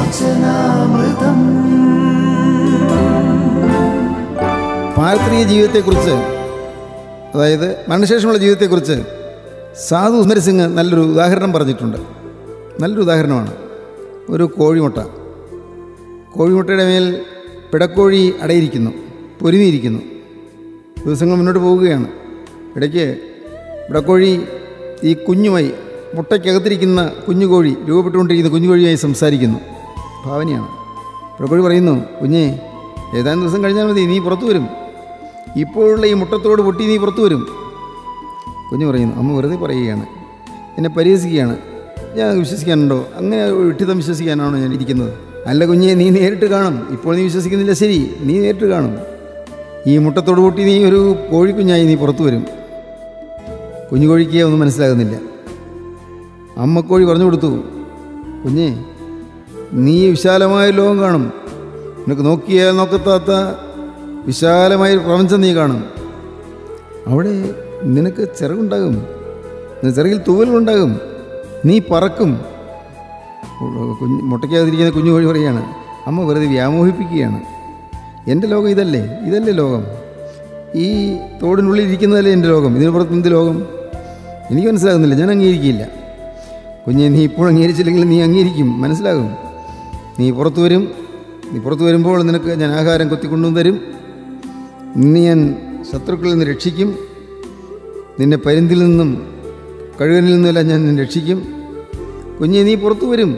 വചനാമൃതം പാരത്രിക ജീവിതത്തെക്കുറിച്ച് അതായത് മരണശേഷമുള്ള ജീവിതത്തെക്കുറിച്ച് സാധു സുന്ദര സിംഗ് നല്ലൊരു ഉദാഹരണം പറഞ്ഞിട്ടുണ്ട് നല്ലൊരു ഉദാഹരണമാണ് ഒരു കോഴിമുട്ട കോഴിമുട്ടയുടെ മേൽ പിടക്കോഴി അടയിരിക്കുന്നു പൊരുതിയിരിക്കുന്നു ദിവസങ്ങൾ മുന്നോട്ട് പോവുകയാണ് ഇടയ്ക്ക് പിടക്കോഴി ഈ കുഞ്ഞുമായി മുട്ടയ്ക്കകത്തിരിക്കുന്ന കുഞ്ഞുകോഴി രൂപപ്പെട്ടുകൊണ്ടിരിക്കുന്ന കുഞ്ഞുകോഴിയായി സംസാരിക്കുന്നു ഭാവനയാണ് പിടക്കോഴി പറയുന്നു കുഞ്ഞേ ഏതാനും ദിവസം കഴിഞ്ഞാൽ മതി നീ പുറത്തു വരും ഇപ്പോഴുള്ള ഈ മുട്ടത്തോട് പൊട്ടി നീ പുറത്തു വരും കുഞ്ഞു പറയുന്നു അമ്മ വെറുതെ പറയുകയാണ് എന്നെ പരിഹസിക്കുകയാണ് ഞാൻ വിശ്വസിക്കാനുണ്ടോ അങ്ങനെ വിട്ടിതം വിശ്വസിക്കാനാണോ ഞാൻ ഇരിക്കുന്നത് അല്ല കുഞ്ഞെ നീ നേരിട്ട് കാണും ഇപ്പോൾ നീ വിശ്വസിക്കുന്നില്ല ശരി നീ നേരിട്ട് കാണും ഈ മുട്ടത്തോട് പൊട്ടി നീ ഒരു കോഴിക്കുഞ്ഞായി നീ പുറത്തു വരും കുഞ്ഞു കോഴിക്ക് ഒന്നും മനസ്സിലാകുന്നില്ല അമ്മക്കോഴി പറഞ്ഞു കൊടുത്തു കുഞ്ഞേ നീ വിശാലമായ ലോകം കാണും നിനക്ക് നോക്കിയാൽ നോക്കത്താത്ത വിശാലമായ ഒരു പ്രപഞ്ചം നീ കാണും അവിടെ നിനക്ക് ചിറകുണ്ടാകും നിന്റെ ചിറകിൽ തൂവലുണ്ടാകും നീ പറക്കും കുഞ്ഞ് മുട്ടയ്ക്കാതിരിക്കുന്ന കുഞ്ഞു കോഴി പറയുകയാണ് അമ്മ വെറുതെ വ്യാമോഹിപ്പിക്കുകയാണ് എൻ്റെ ലോകം ഇതല്ലേ ഇതല്ലേ ലോകം ഈ തോടിനുള്ളിൽ ഇരിക്കുന്നതല്ലേ എൻ്റെ ലോകം ഇതിന് പുറത്ത് എന്ത് ലോകം എനിക്ക് മനസ്സിലാകുന്നില്ല ഞാൻ അംഗീകരിക്കില്ല കുഞ്ഞെ നീ ഇപ്പോൾ അംഗീകരിച്ചില്ലെങ്കിൽ നീ അംഗീകരിക്കും മനസ്സിലാകും നീ പുറത്തു വരും നീ പുറത്തു വരുമ്പോൾ നിനക്ക് ഞാൻ ആഹാരം കൊത്തിക്കൊണ്ടു തരും നിന്നെ ഞാൻ ശത്രുക്കളിൽ നിന്ന് രക്ഷിക്കും നിന്നെ പരിന്തിൽ നിന്നും കഴുകനിൽ നിന്നുമെല്ലാം ഞാൻ നിന്നെ രക്ഷിക്കും കുഞ്ഞെ നീ പുറത്തു വരും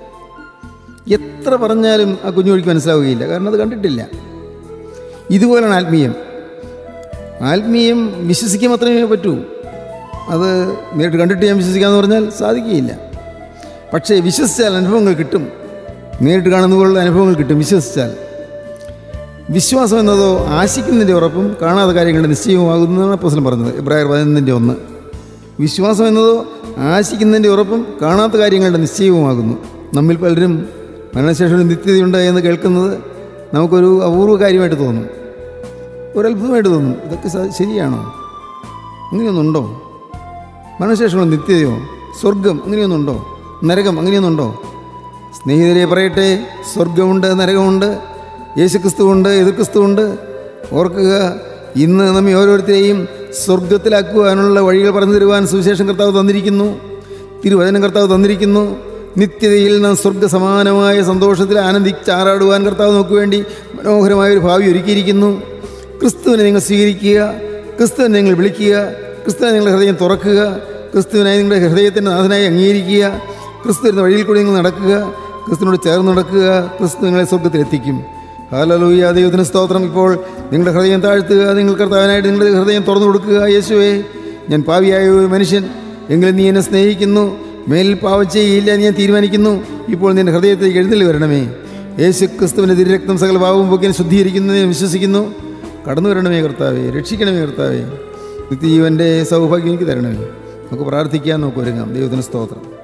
എത്ര പറഞ്ഞാലും ആ കുഞ്ഞു വഴിക്ക് മനസ്സിലാവുകയില്ല കാരണം അത് കണ്ടിട്ടില്ല ഇതുപോലാണ് ആത്മീയം ആത്മീയം വിശ്വസിക്കാൻ മാത്രമേ പറ്റൂ അത് നേരിട്ട് കണ്ടിട്ട് ഞാൻ വിശ്വസിക്കാമെന്ന് പറഞ്ഞാൽ സാധിക്കുകയില്ല പക്ഷേ വിശ്വസിച്ചാൽ അനുഭവങ്ങൾ കിട്ടും നേരിട്ട് കാണുന്ന പോലുള്ള അനുഭവങ്ങൾ കിട്ടും വിശ്വസിച്ചാൽ വിശ്വാസം എന്നതോ ആശിക്കുന്നതിൻ്റെ ഉറപ്പും കാണാത്ത കാര്യങ്ങളുടെ നിശ്ചയവുമാകുന്നതാണ് അപ്പോസ്തലൻ പറഞ്ഞത് ഇബ്രാഹിം പതിനൊന്നിൻ്റെ ഒന്ന് വിശ്വാസം എന്നതോ ആശിക്കുന്നതിൻ്റെ ഉറപ്പും കാണാത്ത കാര്യങ്ങളുടെ നിശ്ചയവുമാകുന്നു നമ്മിൽ പലരും മരണശേഷം ഒരു നിത്യതയുണ്ട് എന്ന് കേൾക്കുന്നത് നമുക്കൊരു അപൂർവ കാര്യമായിട്ട് തോന്നും ഒരു അത്ഭുതമായിട്ട് തോന്നും ഇതൊക്കെ സ- ശരിയാണോ അങ്ങനെയൊന്നുണ്ടോ മരണശേഷമുള്ള നിത്യതയോ സ്വർഗം അങ്ങനെയൊന്നുണ്ടോ നരകം അങ്ങനെയൊന്നുണ്ടോ സ്നേഹിതരെ പറയട്ടെ സ്വർഗമുണ്ട് നരകമുണ്ട് യേശുക്രിസ്തുവുണ്ട് എതിർക്രിസ്തുവുണ്ട് ഓർക്കുക ഇന്ന് നമ്മെ ഓരോരുത്തരെയും സ്വർഗത്തിലാക്കുവാനുള്ള വഴികൾ പറഞ്ഞു തരുവാൻ സുവിശേഷം കർത്താവ് തന്നിരിക്കുന്നു തിരുവചനം കർത്താവ് തന്നിരിക്കുന്നു നിത്യതയിൽ നാം സ്വർഗ സമാനമായ സന്തോഷത്തിൽ ആനന്ദിച്ചാറാടുവാൻ കർത്താവ് നമുക്ക് വേണ്ടി മനോഹരമായ ഒരു ഭാവി ഒരുക്കിയിരിക്കുന്നു ക്രിസ്തുവിനെ നിങ്ങൾ സ്വീകരിക്കുക ക്രിസ്തുവിനെ നിങ്ങൾ വിളിക്കുക ക്രിസ്തുവിനെ നിങ്ങളുടെ ഹൃദയം തുറക്കുക ക്രിസ്തുവിനായി നിങ്ങളുടെ ഹൃദയത്തിൻ്റെ നാഥനായി അംഗീകരിക്കുക ക്രിസ്തു വരുന്ന വഴിയിൽ കൂടി നിങ്ങൾ നടക്കുക ക്രിസ്തുവിനോട് ചേർന്ന് നടക്കുക ക്രിസ്തു നിങ്ങളെ സ്വർഗത്തിലെത്തിക്കും ഹാലലൂയ ദൈവത്തിന് സ്തോത്രം ഇപ്പോൾ നിങ്ങളുടെ ഹൃദയം താഴ്ത്തുക നിങ്ങൾ കർത്താവിനായിട്ട് നിങ്ങളുടെ ഹൃദയം തുറന്നു കൊടുക്കുക യേശുവേ ഞാൻ പാവിയായ ഒരു മനുഷ്യൻ എങ്കിലും നീ എന്നെ സ്നേഹിക്കുന്നു മേലിൽ പാവം ചെയ്യില്ല എന്ന് ഞാൻ തീരുമാനിക്കുന്നു ഇപ്പോൾ നിന്റെ ഹൃദയത്തിലേക്ക് എഴുന്നള്ളി വരണമേ യേശു ക്രിസ്തുവിൻ്റെ തിരുരക്തം സകല പാവവും പൊക്കിനെ ശുദ്ധീകരിക്കുന്നതിനെ വിശ്വസിക്കുന്നു കടന്നു വരണമേ കർത്താവേ രക്ഷിക്കണമേ കർത്താവേ നിത്യജീവൻ്റെ സൗഭാഗ്യം എനിക്ക് തരണമേ നമുക്ക് പ്രാർത്ഥിക്കാൻ നമുക്ക് ഒരുങ്ങാം ദൈവത്തിന് സ്തോത്രം